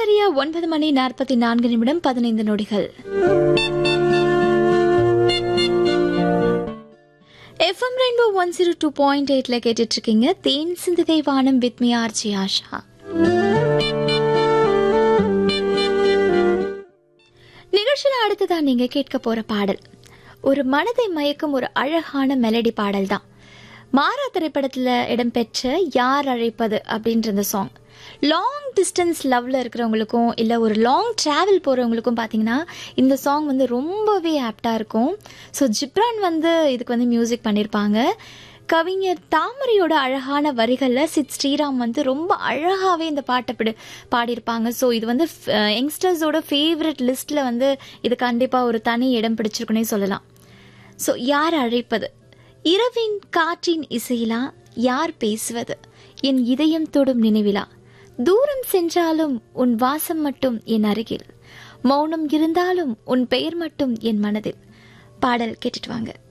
சரியா ஒன்பது மணி நாற்பத்தி நான்கு நிமிடம் பதினைந்து நொடிகள் FM rainbow one zero two point எயிட்ல கேட்டுட்டு இருக்கீங்க தேன் சிந்துகை வானம் வித் மீ ஆர்ஜி ஆஷா நிகழ்ச்சியில் அடுத்ததா நீங்க கேட்க போற பாடல் ஒரு மனதை மயக்கும் ஒரு அழகான மெலடி பாடல் தான் மாறா திரைப்படத்துல இடம்பெற்ற யார் அழைப்பது அப்படின்ற இந்த சாங் லாங் டிஸ்டன்ஸ் லவ்ல இருக்கிறவங்களுக்கும் இல்லை ஒரு லாங் டிராவல் போகிறவங்களுக்கும் பார்த்தீங்கன்னா இந்த சாங் வந்து ரொம்பவே ஆப்டாக இருக்கும் ஸோ ஜிப்ரான் வந்து இதுக்கு வந்து மியூசிக் பண்ணியிருப்பாங்க கவிஞர் தாமரையோட அழகான வரிகளில் சித் ஸ்ரீராம் வந்து ரொம்ப அழகாகவே இந்த பாட்டை பிடி பாடியிருப்பாங்க ஸோ இது வந்து யங்ஸ்டர்ஸோட ஃபேவரட் லிஸ்ட்டில் வந்து இது கண்டிப்பாக ஒரு தனி இடம் பிடிச்சிருக்குன்னே சொல்லலாம் ஸோ யார் அழைப்பது இரவின் காற்றின் இசையிலா யார் பேசுவது என் இதயம் தொடும் நினைவிலா தூரம் சென்றாலும் உன் வாசம் மட்டும் என் அருகில் மௌனம் இருந்தாலும் உன் பெயர் மட்டும் என் மனதில் பாடல் கேட்டுட்டு வாங்க